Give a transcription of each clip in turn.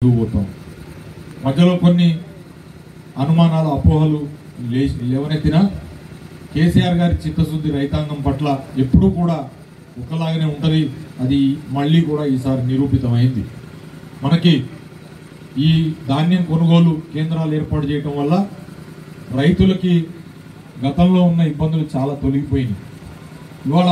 పోతాం మధ్యలో కొన్ని అనుమానాలు అపోహలు లే- లేవనెత్తినా కేసీఆర్ గారి చిత్తశుద్ధి రైతాంగం పట్ల ఎప్పుడూ కూడా ఒకలాగానే ఉంటది అది మళ్ళీ కూడా ఈసారి నిరూపితమైంది మనకి ఈ ధాన్యం కొనుగోలు కేంద్రాలు ఏర్పాటు చేయడం వల్ల రైతులకి గతంలో ఉన్న ఇబ్బందులు చాలా తొలగిపోయినాయి ఇవాళ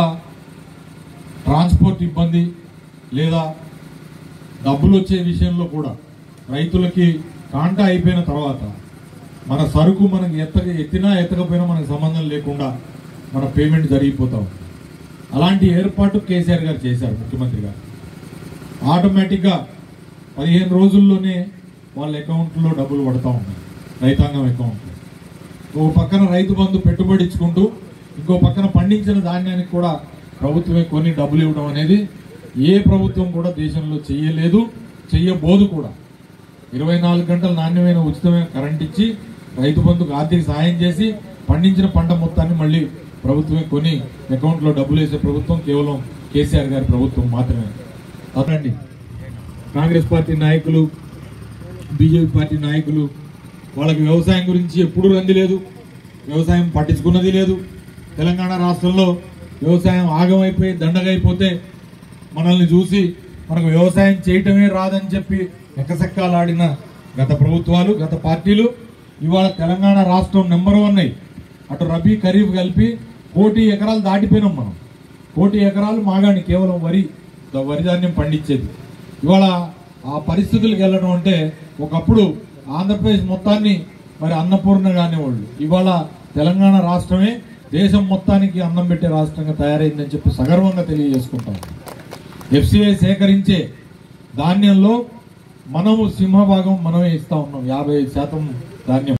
ట్రాన్స్పోర్ట్ ఇబ్బంది లేదా డబ్బులు వచ్చే విషయంలో కూడా రైతులకి కాంటా అయిపోయిన తర్వాత మన సరుకు మనకి ఎత్తక ఎత్తినా ఎత్తకపోయినా మనకు సంబంధం లేకుండా మన పేమెంట్ జరిగిపోతాం అలాంటి ఏర్పాటు కేసీఆర్ గారు చేశారు ముఖ్యమంత్రి గారు ఆటోమేటిక్గా పదిహేను రోజుల్లోనే వాళ్ళ అకౌంట్లో డబ్బులు పడతా ఉన్నాయి రైతాంగం అకౌంట్లో ఒక పక్కన రైతు బంధు పెట్టుబడి ఇచ్చుకుంటూ ఇంకో పక్కన పండించిన ధాన్యానికి కూడా ప్రభుత్వమే కొన్ని డబ్బులు ఇవ్వడం అనేది ఏ ప్రభుత్వం కూడా దేశంలో చెయ్యలేదు చెయ్యబోదు కూడా ఇరవై నాలుగు గంటల నాణ్యమైన ఉచితమైన కరెంట్ ఇచ్చి రైతు బంధుకు ఆర్థిక సాయం చేసి పండించిన పంట మొత్తాన్ని మళ్ళీ ప్రభుత్వమే కొని అకౌంట్లో డబ్బులు వేసే ప్రభుత్వం కేవలం కేసీఆర్ గారి ప్రభుత్వం మాత్రమే అవునండి కాంగ్రెస్ పార్టీ నాయకులు బీజేపీ పార్టీ నాయకులు వాళ్ళకి వ్యవసాయం గురించి ఎప్పుడూ రంది లేదు వ్యవసాయం పట్టించుకున్నది లేదు తెలంగాణ రాష్ట్రంలో వ్యవసాయం ఆగమైపోయి దండగైపోతే మనల్ని చూసి మనకు వ్యవసాయం చేయటమే రాదని చెప్పి ఎక్కసెక్కాలాడిన గత ప్రభుత్వాలు గత పార్టీలు ఇవాళ తెలంగాణ రాష్ట్రం నెంబర్ వన్ అయ్యి అటు రబీ ఖరీఫ్ కలిపి కోటి ఎకరాలు దాటిపోయినాం మనం కోటి ఎకరాలు మాగాని కేవలం వరి ద- వరి ధాన్యం పండించేది ఇవాళ ఆ పరిస్థితులకు వెళ్ళడం అంటే ఒకప్పుడు ఆంధ్రప్రదేశ్ మొత్తాన్ని మరి అన్నపూర్ణ కానివాళ్ళు ఇవాళ తెలంగాణ రాష్ట్రమే దేశం మొత్తానికి అన్నం పెట్టే రాష్ట్రంగా తయారైందని చెప్పి సగర్వంగా తెలియజేసుకుంటాం ఎఫ్సిఐ సేకరించే ధాన్యంలో మనము సింహభాగం మనమే ఇస్తా ఉన్నాం యాభై శాతం ధాన్యం